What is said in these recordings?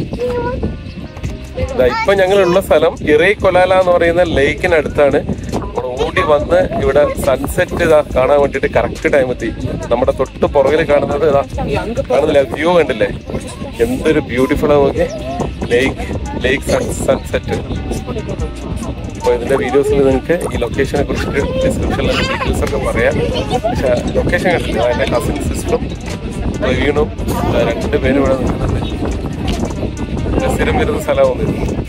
ദാ ഇപ്പൊ ഞങ്ങളുള്ള സ്ഥലം ഇറേ കൊലാല എന്ന് പറയുന്ന ലേക്കിനടുത്താണ് നമ്മൾ ഓടി വന്ന് ഇവിടെ സൺസെറ്റ് ഇതാ കാണാൻ വേണ്ടിട്ട് കറക്റ്റ് ടൈം എത്തി നമ്മുടെ തൊട്ട് പുറകിൽ കാണുന്നത് ഇതാ കാണുന്നില്ല വ്യൂ കണ്ടില്ലേ എന്തൊരു ബ്യൂട്ടിഫുൾ ആ നോക്കി ലേക്ക് ലേക്ക് സൺ സൺസെറ്റ് അപ്പൊ ഇതിന്റെ വീഡിയോസിൽ നിങ്ങൾക്ക് ഈ ലൊക്കേഷനെ കുറിച്ചിട്ട് ഡിസ്ക്രിപ്ഷനിൽ ഡീറ്റെയിൽസ് ഒക്കെ പറയാം പക്ഷെ ലൊക്കേഷൻ കണ്ടില്ല എന്റെ കസിൻ സിസ്റ്ററും പ്രവീണും ആ, രണ്ടുപേരും ഇവിടെ നിൽക്കുന്നുണ്ട് ഇത് സ്ഥിരം വരുന്ന സ്ഥലമാണ്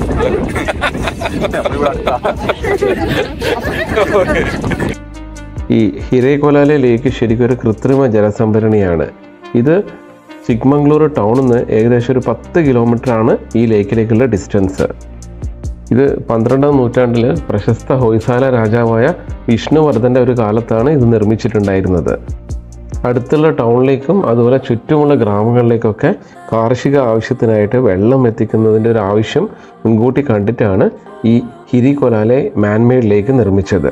ഈ ഹിരേകൊലാലെ ലേക്ക് ശരിക്കും ഒരു കൃത്രിമ ജലസംഭരണിയാണ് ഇത് ചിക്മംഗ്ലൂർ ടൗണിൽ നിന്ന് ഏകദേശം ഒരു പത്ത് കിലോമീറ്റർ ആണ് ഈ ലേക്കിലേക്കുള്ള ഡിസ്റ്റൻസ് ഇത് പന്ത്രണ്ടാം നൂറ്റാണ്ടിൽ പ്രശസ്ത ഹൊയ്സാല രാജാവായ വിഷ്ണുവർദ്ധൻ്റെ ഒരു കാലത്താണ് ഇത് നിർമ്മിച്ചിട്ടുണ്ടായിരുന്നത് അടുത്തുള്ള ടൗണിലേക്കും അതുപോലെ ചുറ്റുമുള്ള ഗ്രാമങ്ങളിലേക്കൊക്കെ കാർഷിക ആവശ്യത്തിനായിട്ട് വെള്ളം എത്തിക്കുന്നതിൻ്റെ ഒരു ആവശ്യം മുൻകൂട്ടി കണ്ടിട്ടാണ് ഈ ഹിരികൊലാലെ മാൻമെയ്ഡ് ലേക്ക് നിർമ്മിച്ചത്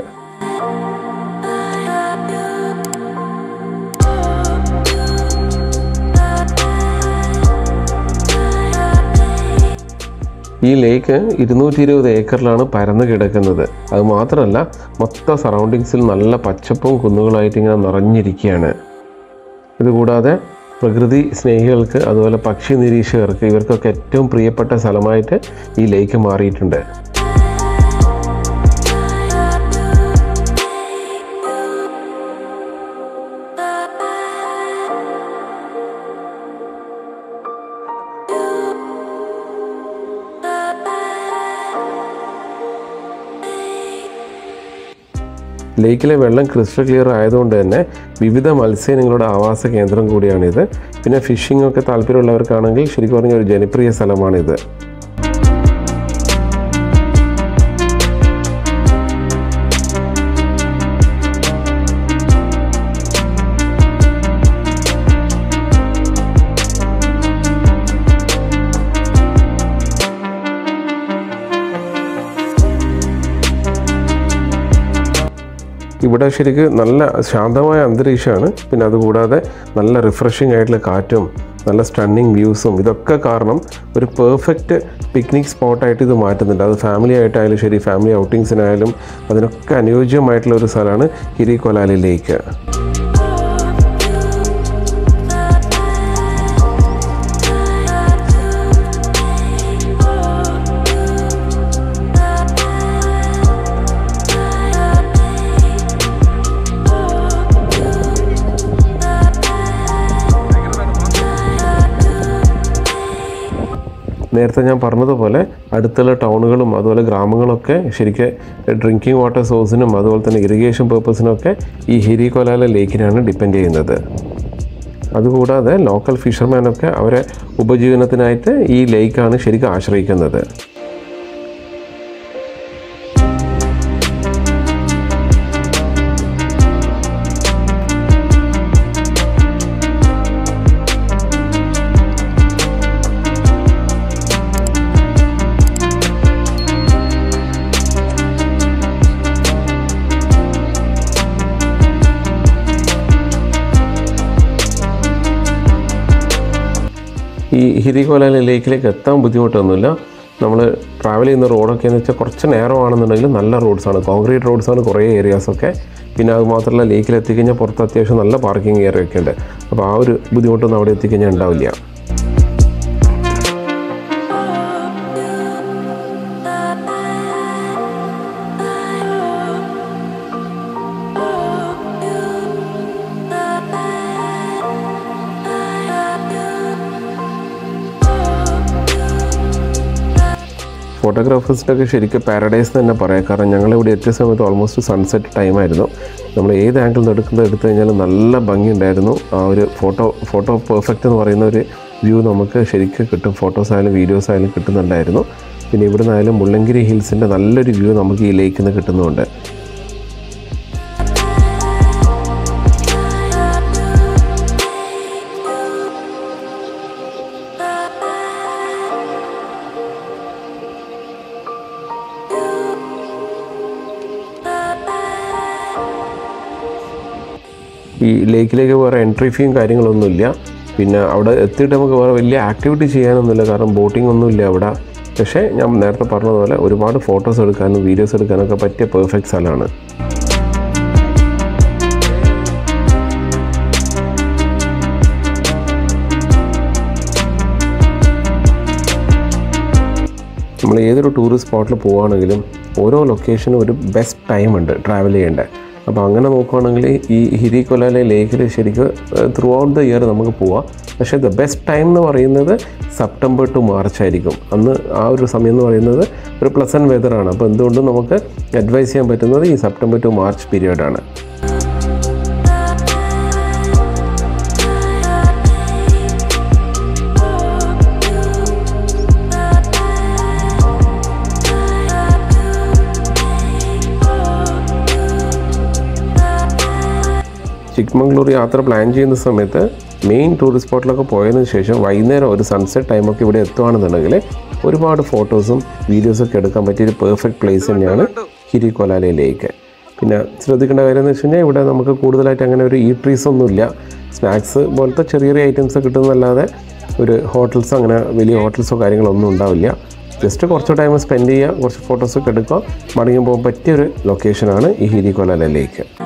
ഈ ലേക്ക് ഇരുന്നൂറ്റി ഇരുപത് ഏക്കറിലാണ് പരന്നു കിടക്കുന്നത് അത് മാത്രമല്ല മൊത്ത സറൗണ്ടിങ്സിൽ നല്ല പച്ചപ്പും കുന്നുകളായിട്ട് ഇങ്ങനെ നിറഞ്ഞിരിക്കുകയാണ് ഇതുകൂടാതെ പ്രകൃതി സ്നേഹികൾക്ക് അതുപോലെ പക്ഷി നിരീക്ഷകർക്ക് ഇവർക്കൊക്കെ ഏറ്റവും പ്രിയപ്പെട്ട സ്ഥലമായിട്ട് ഈ ലേക്ക് മാറിയിട്ടുണ്ട് ലേക്കിലെ വെള്ളം ക്രിസ്റ്റൽ ക്ലിയർ ആയതുകൊണ്ട് തന്നെ വിവിധ മത്സ്യങ്ങളുടെ ആവാസ കേന്ദ്രം കൂടിയാണിത് പിന്നെ ഫിഷിംഗ് ഒക്കെ താല്പര്യമുള്ളവർക്കാണെങ്കിൽ ശരിക്കും പറഞ്ഞ ഒരു ജനപ്രിയ സ്ഥലമാണിത് ഇവിടെ ശരിക്ക് നല്ല ശാന്തമായ അന്തരീക്ഷമാണ് പിന്നെ അതുകൂടാതെ നല്ല റിഫ്രഷിംഗ് ആയിട്ടുള്ള കാറ്റും നല്ല സ്റ്റണ്ണിങ് വ്യൂസും ഇതൊക്കെ കാരണം ഒരു പെർഫെക്റ്റ് പിക്നിക് സ്പോട്ടായിട്ട് ഇത് മാറ്റുന്നുണ്ട് അത് ഫാമിലി ആയിട്ടായാലും ശരി ഫാമിലി ഔട്ടിങ്സിനായാലും അതിനൊക്കെ അനുയോജ്യമായിട്ടുള്ള ഒരു സ്ഥലമാണ് ഹിരി കൊലാലി ലേക്ക് നേരത്തെ ഞാൻ പറഞ്ഞതുപോലെ അടുത്തുള്ള ടൗണുകളും അതുപോലെ ഗ്രാമങ്ങളൊക്കെ ശരിക്കും ഡ്രിങ്കിങ് വാട്ടർ സോഴ്സിനും അതുപോലെ തന്നെ ഇറിഗേഷൻ പേർപ്പസിനൊക്കെ ഈ ഹിരി കൊലാല ലേക്കിനാണ് ഡിപ്പെൻഡ് ചെയ്യുന്നത് അതുകൂടാതെ ലോക്കൽ ഫിഷർമാനൊക്കെ അവരെ ഉപജീവനത്തിനായിട്ട് ഈ ലേക്കാണ് ശരിക്കും ആശ്രയിക്കുന്നത് ഈ ഹിരികോലാല ലേക്കിലേക്ക് എത്താൻ ബുദ്ധിമുട്ടൊന്നുമില്ല നമ്മൾ ട്രാവൽ ചെയ്യുന്ന റോഡൊക്കെ എന്ന് വെച്ചാൽ കുറച്ച് നേരം ആണെന്നുണ്ടെങ്കിൽ നല്ല റോഡ്സാണ് കോൺക്രീറ്റ് റോഡ്സാണ് കുറേ ഏരിയാസൊക്കെ പിന്നെ അത് മാത്രമല്ല ലേക്കിൽ എത്തിക്കഴിഞ്ഞാൽ പുറത്ത് അത്യാവശ്യം നല്ല പാർക്കിംഗ് ഏരിയ ഒക്കെ ഉണ്ട് അപ്പോൾ ആ ഒരു ബുദ്ധിമുട്ടൊന്നും അവിടെ എത്തിക്കഴിഞ്ഞാൽ ഉണ്ടാവില്ല ഫോട്ടോഗ്രാഫേഴ്സിനൊക്കെ ശരിക്കും പാരഡൈസ് എന്ന് തന്നെ പറയാം കാരണം ഞങ്ങളിവിടെ എത്തിയ സമയത്ത് ഓൾമോസ്റ്റ് സൺസെറ്റ് ടൈമായിരുന്നു നമ്മൾ ഏത് ആംഗിൾ നിന്ന് എടുക്കുന്നത് എടുത്തു കഴിഞ്ഞാൽ നല്ല ഭംഗിയുണ്ടായിരുന്നു ആ ഒരു ഫോട്ടോ ഫോട്ടോ പെർഫെക്റ്റ് എന്ന് പറയുന്ന ഒരു വ്യൂ നമുക്ക് ശരിക്കും കിട്ടും ഫോട്ടോസ് ആയാലും വീഡിയോസ് ആയാലും കിട്ടുന്നുണ്ടായിരുന്നു പിന്നെ ഇവിടെ നിന്നായാലും മുള്ളങ്കിരി ഹിൽസിൻ്റെ നല്ലൊരു വ്യൂ നമുക്ക് ഈ ലേക്കിൽ നിന്ന് കിട്ടുന്നുണ്ട് ഈ ലേക്കിലേക്ക് വേറെ എൻട്രി ഫീയും കാര്യങ്ങളൊന്നുമില്ല പിന്നെ അവിടെ എത്തിയിട്ട് നമുക്ക് വേറെ വലിയ ആക്ടിവിറ്റി ചെയ്യാനൊന്നുമില്ല കാരണം ബോട്ടിംഗ് ഒന്നുമില്ല അവിടെ പക്ഷേ ഞാൻ നേരത്തെ പറഞ്ഞതുപോലെ ഒരുപാട് ഫോട്ടോസ് എടുക്കാനും വീഡിയോസ് എടുക്കാനൊക്കെ പറ്റിയ പെർഫെക്റ്റ് സ്ഥലമാണ് നമ്മൾ ഏതൊരു ടൂറിസ്റ്റ് സ്പോട്ടിൽ പോവുകയാണെങ്കിലും ഓരോ ലൊക്കേഷനും ഒരു ബെസ്റ്റ് ടൈം ഉണ്ട് ട്രാവൽ ചെയ്യേണ്ടത് അപ്പോൾ അങ്ങനെ നോക്കുകയാണെങ്കിൽ ഈ ഹിരിക്കൊലയിലെ ലേക്കിൽ ശരിക്കും ത്രൂ ഔട്ട് ദ ഇയർ നമുക്ക് പോവാം പക്ഷേ ദ ബെസ്റ്റ് ടൈം എന്ന് പറയുന്നത് സെപ്റ്റംബർ ടു മാർച്ച് ആയിരിക്കും അന്ന് ആ ഒരു സമയം എന്ന് പറയുന്നത് ഒരു പ്ലസൻറ്റ് വെതറാണ് അപ്പോൾ എന്തുകൊണ്ടും നമുക്ക് അഡ്വൈസ് ചെയ്യാൻ പറ്റുന്നത് ഈ സെപ്റ്റംബർ ടു മാർച്ച് പീരീഡാണ് ചിക്മംഗ്ലൂർ യാത്ര പ്ലാൻ ചെയ്യുന്ന സമയത്ത് മെയിൻ ടൂറിസ്റ്റ് സ്പോട്ടിലൊക്കെ പോയതിനു ശേഷം വൈകുന്നേരം ഒരു സൺസെറ്റ് ടൈമൊക്കെ ഇവിടെ എത്തുകയാണെന്നുണ്ടെങ്കിൽ ഒരുപാട് ഫോട്ടോസും വീഡിയോസൊക്കെ എടുക്കാൻ പറ്റിയൊരു പെർഫെക്റ്റ് പ്ലേസ് തന്നെയാണ് ഹിരിക്കൊലാലെ ലേക്ക് പിന്നെ ശ്രദ്ധിക്കേണ്ട കാര്യം എന്ന് വെച്ച് കഴിഞ്ഞാൽ ഇവിടെ നമുക്ക് കൂടുതലായിട്ട് അങ്ങനെ ഒരു ഈട്രീസ് ഒന്നുമില്ല സ്നാക്സ് പോലത്തെ ചെറിയ ചെറിയ ഐറ്റംസ് കിട്ടുന്നതല്ലാതെ ഒരു ഹോട്ടൽസ് അങ്ങനെ വലിയ ഹോട്ടൽസോ കാര്യങ്ങളൊന്നും ഉണ്ടാവില്ല ജസ്റ്റ് കുറച്ച് ടൈം സ്പെൻഡ് ചെയ്യുക കുറച്ച് ഫോട്ടോസൊക്കെ എടുക്കുക മടങ്ങി പോകാൻ പറ്റിയൊരു ലൊക്കേഷനാണ് ഈ ഹിരിക്കൊലാലെ ലേക്ക്